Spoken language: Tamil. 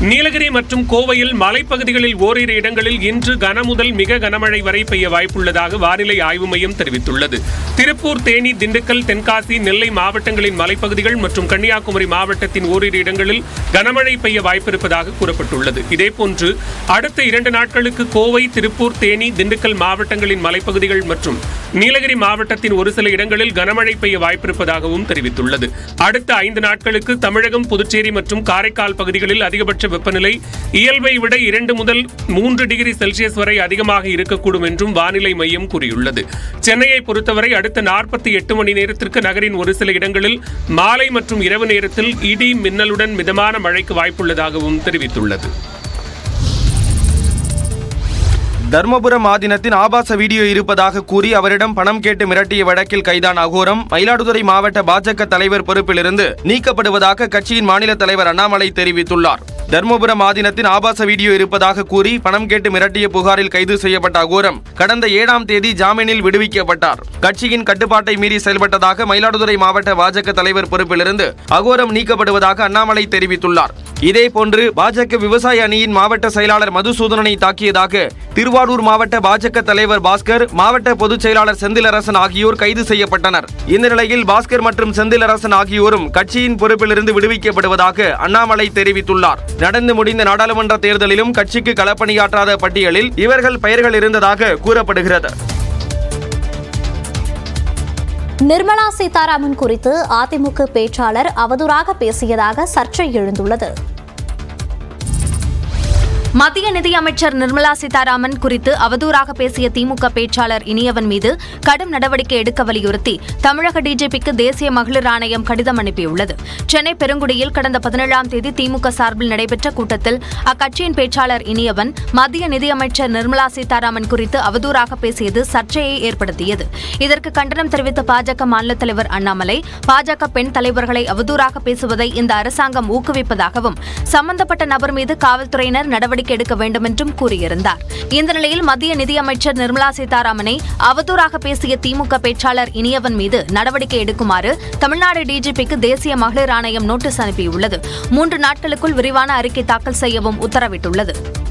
நீலகிரி மற்றும் கோவையில் மலைப்பகுதிகளில் ஓரிரு இடங்களில் இன்று கனமுதல் மிக கனமழை வரை பெய்ய வாய்ப்புள்ளதாக வானிலை ஆய்வு மையம் தெரிவித்துள்ளது திருப்பூர் தேனி திண்டுக்கல் தென்காசி நெல்லை மாவட்டங்களின் மலைப்பகுதிகள் மற்றும் கன்னியாகுமரி மாவட்டத்தின் ஓரிரு இடங்களில் கனமழை பெய்ய வாய்ப்பிருப்பதாக கூறப்பட்டுள்ளது இதேபோன்று அடுத்த இரண்டு நாட்களுக்கு கோவை திருப்பூர் தேனி திண்டுக்கல் மாவட்டங்களின் மலைப்பகுதிகள் மற்றும் நீலகிரி மாவட்டத்தின் ஒரு சில இடங்களில் கனமழை பெய்ய வாய்ப்பிருப்பதாகவும் தெரிவித்துள்ளது அடுத்த ஐந்து நாட்களுக்கு தமிழகம் புதுச்சேரி மற்றும் காரைக்கால் பகுதிகளில் அதிகபட்ச வெப்பநிலை இயல்பை விட இரண்டு முதல் மூன்று டிகிரி செல்சியஸ் வரை அதிகமாக இருக்கக்கூடும் என்றும் வானிலை மையம் கூறியுள்ளது சென்னையை பொறுத்தவரை அடுத்த நாற்பத்தி எட்டு மணி நேரத்திற்கு நகரின் ஒரு சில இடங்களில் மாலை மற்றும் இரவு நேரத்தில் இடி மின்னலுடன் மிதமான மழைக்கு வாய்ப்புள்ளதாகவும் தெரிவித்துள்ளது தர்மபுரம் ஆதீனத்தின் ஆபாச வீடியோ இருப்பதாக கூறி அவரிடம் பணம் கேட்டு மிரட்டிய வழக்கில் கைதான அகோரம் மயிலாடுதுறை மாவட்ட பாஜக தலைவர் பொறுப்பிலிருந்து நீக்கப்படுவதாக கட்சியின் மாநில தலைவர் அண்ணாமலை தெரிவித்துள்ளார் தர்மபுரம் ஆதீனத்தின் ஆபாச வீடியோ இருப்பதாக கூறி பணம் கேட்டு மிரட்டிய புகாரில் கைது செய்யப்பட்ட அகோரம் கடந்த ஏழாம் தேதி ஜாமீனில் விடுவிக்கப்பட்டார் கட்சியின் கட்டுப்பாட்டை மீறி செயல்பட்டதாக மயிலாடுதுறை மாவட்ட பாஜக தலைவர் பொறுப்பிலிருந்து அகோரம் நீக்கப்படுவதாக அண்ணாமலை தெரிவித்துள்ளார் இதேபோன்று பாஜக விவசாய அணியின் மாவட்ட செயலாளர் மதுசூதனனை தாக்கியதாக திருவாரூர் மாவட்ட பாஜக தலைவர் பாஸ்கர் மாவட்ட பொதுச் செயலாளர் செந்திலரசன் ஆகியோர் கைது செய்யப்பட்டனர் இந்த நிலையில் பாஸ்கர் மற்றும் செந்திலரசன் ஆகியோரும் கட்சியின் பொறுப்பிலிருந்து விடுவிக்கப்படுவதாக அண்ணாமலை தெரிவித்துள்ளார் நடந்து முடிந்த நாடாளுமன்ற தேர்தலிலும் கட்சிக்கு களப்பணியாற்றாத பட்டியலில் இவர்கள் பெயர்கள் இருந்ததாக கூறப்படுகிறது நிர்மலா சீதாராமன் குறித்து அதிமுக பேச்சாளர் அவதூறாக பேசியதாக சர்ச்சை எழுந்துள்ளது மத்திய நிதியமைச்சர் நிர்மலா சீதாராமன் குறித்து அவதூறாக பேசிய திமுக பேச்சாளர் இனியவன் மீது கடும் நடவடிக்கை எடுக்க வலியுறுத்தி தமிழக டிஜிபிக்கு தேசிய மகளிர் ஆணையம் கடிதம் அனுப்பியுள்ளது சென்னை பெருங்குடியில் கடந்த பதினேழாம் தேதி திமுக சார்பில் நடைபெற்ற கூட்டத்தில் அக்கட்சியின் பேச்சாளர் இனியவன் மத்திய நிதியமைச்சர் நிர்மலா சீதாராமன் குறித்து அவதூறாக பேசியது சர்ச்சையை ஏற்படுத்தியது இதற்கு கண்டனம் தெரிவித்த பாஜக மாநில தலைவர் அண்ணாமலை பாஜக பெண் தலைவர்களை அவதூறாக பேசுவதை இந்த அரசாங்கம் ஊக்குவிப்பதாகவும் சம்பந்தப்பட்ட நபர் மீது காவல்துறையினர் நடவடிக்கை எடுக்க வேண்டும் என்றும் கூறியிருந்தார் இந்த நிலையில் மத்திய நிதியமைச்சர் நிர்மலா சீதாராமனை அவதூறாக பேசிய திமுக பேச்சாளர் இனியவன் மீது நடவடிக்கை எடுக்குமாறு தமிழ்நாடு டிஜிபிக்கு தேசிய மகளிர் ஆணையம் நோட்டீஸ் அனுப்பியுள்ளது மூன்று நாட்களுக்குள் விரிவான அறிக்கை தாக்கல் செய்யவும் உத்தரவிட்டுள்ளது